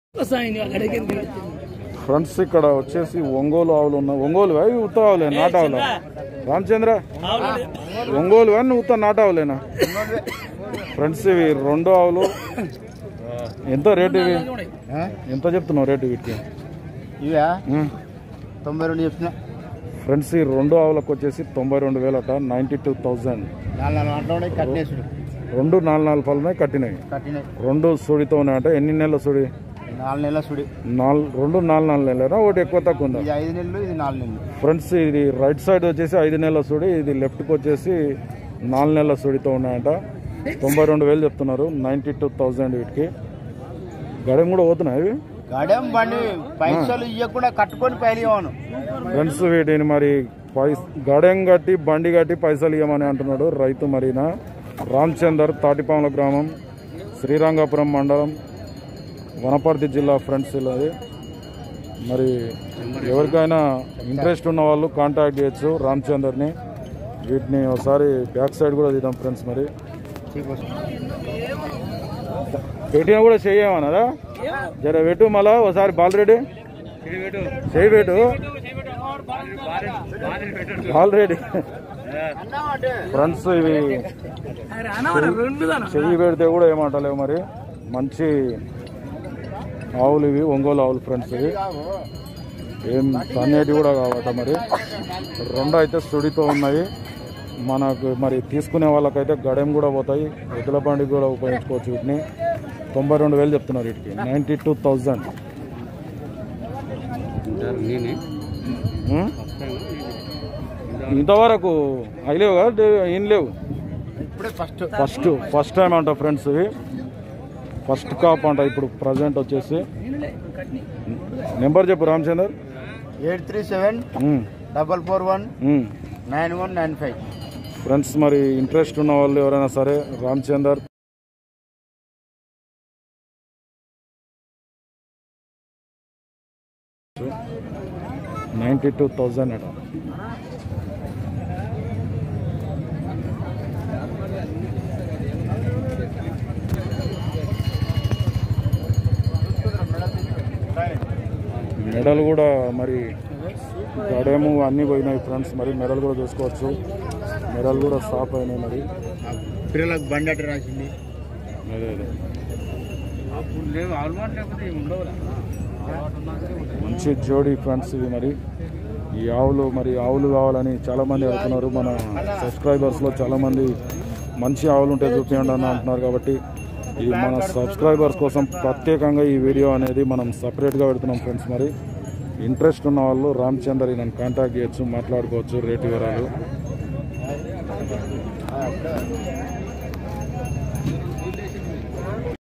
Friends ఇక్కడ వచ్చేసి ఒంగోలు ఆవులు ఉన్నాయి ఒంగోలు అవి ఉత్త ఆవులే నాట ఆవులు రామచంద్ర ఒంగోలు అని ఉత్త నాట ఆవులేనా ఫ్రెండ్స్ ఇవి రెండు ఆవులు ఎంత రేటు ఇవి ఎంత చెప్తున్నావు రేటు వీటికి ఇవా ఉం. తొంభై రెండు చెప్పిన ఫ్రెండ్స్ ఈ రెండు ఆవులకు వచ్చేసి తొంభై రెండు వేలట నైంటీ టూ థౌజండ్ నాలుగు నాలుగు మాటలు ఉన్నాయి కట్టినేసుడు రెండు నాలుగు నాలుగు పళ్ళనే కట్టినాయి కట్టినాయి రెండు సుడితో ఉన్నాయట ఎన్ని నెలల సుడి నాలుగు నెలల సుడి నాలుగు రెండు నాలుగు నాలుగు నెలలేనా ఒకటి ఎక్కువ తక్కువ ఉందా ఇది ఐదు నెలలు ఇది నాలుగు నెలలు ఫ్రెండ్స్ ఇది రైట్ సైడ్ వచ్చేసి ఐదు నెలల సుడి ఇది లెఫ్ట్కి వచ్చేసి నాలుగు నెలల సుడితో ఉన్నాయంట తొంభై రెండు వేలు చెప్తున్నారు నైంటీ టూ థౌజండ్ వీటికి గడెం కూడా పోతున్నాయి ఇవి గడెం బండి పైసలు ఇవ్వకుండా కట్టుకొని పైలివాను ఫ్రెండ్స్ వీటిని మరి పై గడెం కట్టి బండి కట్టి పైసలు ఇవ్వమని అంటున్నాడు రైతు మరినా రామచందర్ తాటిపాముల గ్రామం శ్రీరంగపురం మండలం వనపర్తి జిల్లా ఫ్రెండ్స్ ఇది మరి ఎవరికైనా ఇంట్రెస్ట్ ఉన్న వాళ్ళు కాంటాక్ట్ చేయొచ్చు రామచందర్ని వీటిని ఒకసారి బ్యాక్ సైడ్ కూడా తీద్దాం ఫ్రెండ్స్ మరి పేటీఎం కూడా చేయమన్నదా జర పెట్టు మళ్ళా ఒకసారి బాలరెడ్డి చేయి పెట్టు ఆల్రెడీ ఫ్రెండ్స్ ఇవి చెయ్యి పెడితే కూడా ఏమంటలేవు మరి మంచి ఆవులు ఇవి ఒంగోలు ఆవులు ఫ్రెండ్స్ ఇవి ఏం తన్నేటి కూడా కావట మరి రెండు అయితే సుడితో ఉన్నాయి మనకు మరి తీసుకునే వాళ్ళకైతే గడెం కూడా పోతాయి ఎద్దుల బండికి కూడా ఉపయోగించుకోవచ్చు వీటిని తొంభై రెండు వేలు చెప్తున్నారు వీటికి నైంటీ టూ థౌజండ్ ఇంతవరకు అయిలేవు కదా దే- ఏం లేవు ఇప్పుడే ఫస్ట్ ఫస్ట్ ఫస్ట్ టైం అంట ఫ్రెండ్స్ ఇవి ఫస్ట్ కాప్ అంట ఇప్పుడు ప్రజెంట్ వచ్చేసి నెంబర్ చెప్పు Ramachandar eight three seven um, double four one um. Nine one nine five friends మరి ఇంట్రెస్ట్ ఉన్న వాళ్ళు ఎవరైనా సరే రామచందర్ నైంటీ టూ థౌజండ్ అట మెడల్ కూడా మరి గడేము అన్నీ పోయినాయి ఫ్రెండ్స్ మరి మెడల్ కూడా చూసుకోవచ్చు మెడల్ కూడా స్టాప్ అయినాయి మరి పిల్లలకు బండి అట్ట రాసింది అదే అదే మంచి జోడీ ఫ్రెండ్స్ ఇవి మరి ఈ ఆవులు మరి ఆవులు కావాలని చాలా మంది అడుగుతున్నారు మన సబ్స్క్రైబర్స్ లో చాలా మంది మంచి ఆవులు ఉంటే చూపించండి అని అంటున్నారు కాబట్టి ఈ మన సబ్స్క్రైబర్స్ కోసం ప్రత్యేకంగా ఈ వీడియో అనేది మనం సపరేట్గా పెడుతున్నాం ఫ్రెండ్స్ మరి ఇంట్రెస్ట్ ఉన్న వాళ్ళు రామచందర్ నన్ను కాంటాక్ట్ చేయొచ్చు మాట్లాడుకోవచ్చు రేటు వివరాలు